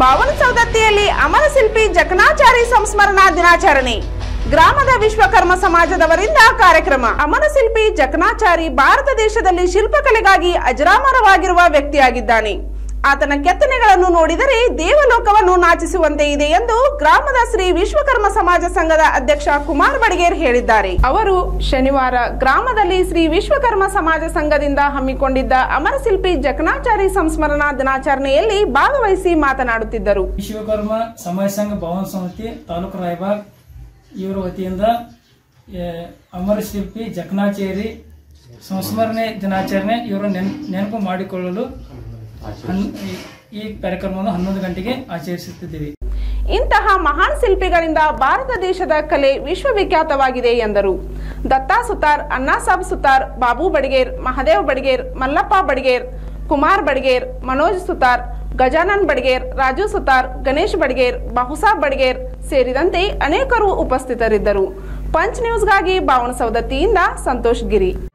ಬಾವನಸೌದತ್ತಿಯಲ್ಲಿ ಅಮರ ಶಿಲ್ಪಿ ಜಕಣಾಚಾರಿ ಸಂಸ್ಮರಣಾ ದಿನಾಚರಣೆ ಗ್ರಾಮದ ವಿಶ್ವಕರ್ಮ ಸಮಾಜದವರಿಂದ ಕಾರ್ಯಕ್ರಮ ಅಮರ ಶಿಲ್ಪಿ ಜಕಣಾಚಾರಿ ಭಾರತ ದೇಶದಲ್ಲಿ ಶಿಲ್ಪಕಲೆಗಾಗಿ ಅಜರಾಮರವಾಗಿರುವ ವ್ಯಕ್ತಿಯಾಗಿದ್ದಾನೆ ಆತನ ಕೆತ್ತನೆಗಳನ್ನು ನೋಡಿದರೆ ದೇವಲೋಕವನ್ನು ನಾಚಿಸುವಂತೆ ಇದೆ ಎಂದು ಗ್ರಾಮದ ಶ್ರೀ ವಿಶ್ವಕರ್ಮ ಸಮಾಜ ಸಂಘದ ಅಧ್ಯಕ್ಷ ಕುಮಾರ್ ಬಡಿಗೇರ್ ಹೇಳಿದ್ದಾರೆ ಅವರು ಶನಿವಾರ ಗ್ರಾಮದಲ್ಲಿ ಶ್ರೀ ವಿಶ್ವಕರ್ಮ ಸಮಾಜ ಸಂಘದಿಂದ ಹಮ್ಮಿಕೊಂಡಿದ್ದ ಅಮರಶಿಲ್ಪಿ ಜಕಣಾಚಾರಿ ಸಂಸ್ಮರಣಾ ದಿನಾಚರಣೆಯಲ್ಲಿ ಭಾಗವಹಿಸಿ ಮಾತನಾಡುತ್ತಿದ್ದರು ವಿಶ್ವಕರ್ಮ ಸಮಾಜ ಸಂಘ ಭವನ ಸಮಿತಿ ತಾಲೂಕು ರಾಯಬಾಗ್ ಇವರ ವತಿಯಿಂದ ಏ, ಅಮರ ಶಿಲ್ಪಿ ಜಕಣಾಚಾರಿ ಸಂಸ್ಮರಣೆ ದಿನಾಚರಣೆ ಇವರ ನೆನ್ ನೆನಪು ಮಾಡಿಕೊಳ್ಳಲು ಹನ್- ಈ- ಈ ಕಾರ್ಯಕ್ರಮವನ್ನು ಹನ್ನೊಂದು ಗಂಟೆಗೆ ಆಚರಿಸುತ್ತಿದ್ದೇವೆ ಇಂತಹ ಮಹಾನ್ ಶಿಲ್ಪಿಗಳಿಂದ ಭಾರತ ದೇಶದ ಕಲೆ ವಿಶ್ವವಿಖ್ಯಾತವಾಗಿದೆ ಎಂದರು ದತ್ತಾ ಸುತಾರ್ ಅಣ್ಣಾಸಾಬ್ ಸುತಾರ್ ಬಾಬು ಬಡಿಗೇರ್ ಮಹದೇವ್ ಬಡಿಗೇರ್ ಮಲ್ಲಪ್ಪ ಬಡಿಗೇರ್ ಕುಮಾರ್ ಬಡಿಗೇರ್ ಮನೋಜ್ ಸುತಾರ್ ಗಜಾನನ್ ಬಡಿಗೇರ್ ರಾಜು ಸುತಾರ್ ಗಣೇಶ್ ಬಡಿಗೇರ್ ಬಹುಸಾಬ್ ಬಡಿಗೇರ್ ಸೇರಿದಂತೆ ಅನೇಕರು ಉಪಸ್ಥಿತರಿದ್ದರು ಪಂಚ್ ನ್ಯೂಸ್ಗಾಗಿ ಬಾವಣಸೌದತ್ತಿಯಿಂದ ಸಂತೋಷ್ ಗಿರಿ